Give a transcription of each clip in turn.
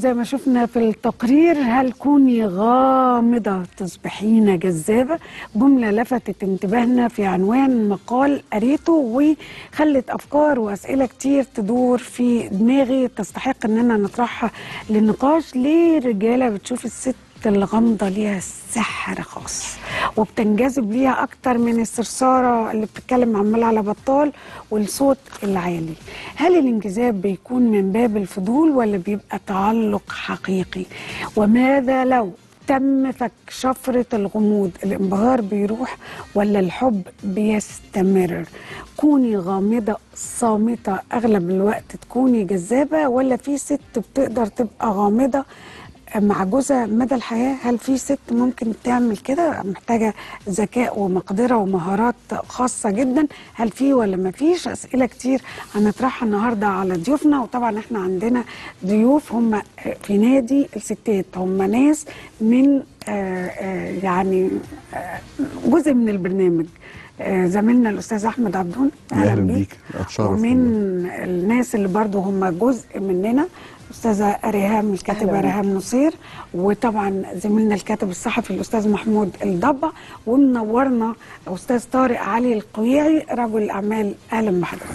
زي ما شفنا في التقرير هل كوني غامضة تصبحين جذابة جملة لفتت انتباهنا في عنوان مقال قريته وخلت أفكار وأسئلة كتير تدور في دماغي تستحق أننا نطرحها للنقاش ليه رجالة بتشوف الست الغامضة ليها سحر خاص وبتنجذب ليها أكتر من الصرصارة اللي بتتكلم عمال على بطال والصوت العالي هل الانجذاب بيكون من باب الفضول ولا بيبقى تعلق حقيقي وماذا لو تم فك شفرة الغموض الانبهار بيروح ولا الحب بيستمر كوني غامضة صامتة أغلب الوقت تكوني جذابة ولا في ست بتقدر تبقى غامضة مع جوزها مدى الحياة هل في ست ممكن تعمل كده محتاجة ذكاء ومقدرة ومهارات خاصة جدا هل في ولا ما فيش أسئلة كتير هنطرحها النهاردة على ضيوفنا وطبعا احنا عندنا ضيوف هم في نادي الستات هم ناس من آآ آآ يعني آآ جزء من البرنامج زميلنا الاستاذ احمد عبدون اهلا بيك اتشرف ومن الناس اللي برضو هم جزء مننا استاذه ريهام الكاتبه ريهام نصير وطبعا زميلنا الكاتب الصحفي الاستاذ محمود الضبع ومنورنا استاذ طارق علي القويعي رجل الاعمال اهلا بحضرتك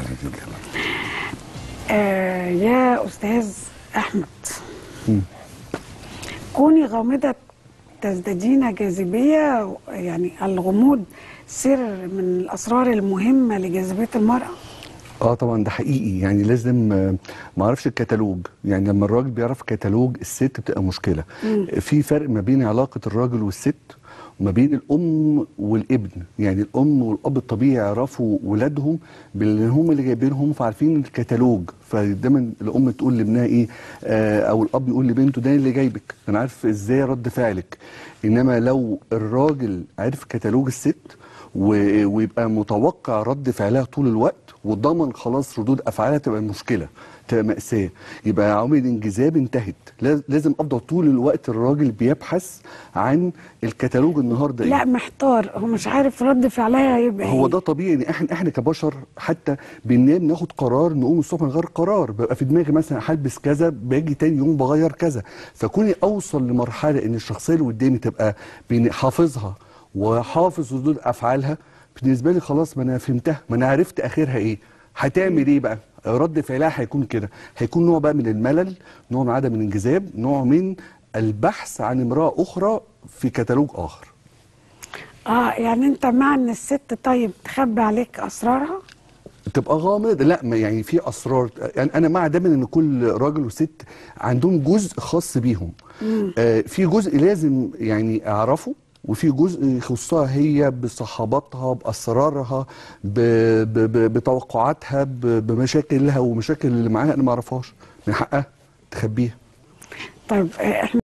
آه يا استاذ احمد كوني غامضه تزدادين جاذبيه يعني الغموض سر من الاسرار المهمه لجاذبيه المراه اه طبعا ده حقيقي يعني لازم ما اعرفش الكتالوج يعني لما الراجل بيعرف كتالوج الست بتبقى مشكله مم. في فرق ما بين علاقه الراجل والست وما بين الام والابن يعني الام والاب الطبيعي يعرفوا ولادهم باللي هم اللي جايبينهم فعارفين الكتالوج فدايما الام تقول لابنها ايه آه او الاب يقول لبنته ده اللي جايبك انا عارف ازاي رد فعلك انما لو الراجل عرف كتالوج الست ويبقى متوقع رد فعلها طول الوقت وضمن خلاص ردود افعالها تبقى مشكله تبقى ماساه يبقى عوامل الانجذاب انتهت لازم افضل طول الوقت الراجل بيبحث عن الكتالوج النهارده لا محتار هو مش عارف رد فعلها هيبقى هو ده طبيعي احنا احنا كبشر حتى بننام ناخد قرار نقوم الصبح نغير قرار بيبقى في دماغي مثلا هلبس كذا باجي تاني يوم بغير كذا فكوني اوصل لمرحله ان الشخصيه اللي قدامي تبقى حافظها وحافظ ردود افعالها بالنسبه لي خلاص ما انا فهمتها ما انا عرفت اخرها ايه هتعمل ايه بقى رد فعلها هيكون كده هيكون نوع بقى من الملل نوع من عدم الانجذاب نوع من البحث عن امراه اخرى في كتالوج اخر اه يعني انت مع ان الست طيب تخبي عليك اسرارها تبقى غامض لا ما يعني في اسرار يعني انا مع دايما ان كل راجل وست عندهم جزء خاص بيهم آه في جزء لازم يعني اعرفه وفي جزء يخصها هي بصحاباتها باسرارها بتوقعاتها بمشاكلها ومشاكل اللي معاها انا ما اعرفهاش من حقها تخبيها طيب احنا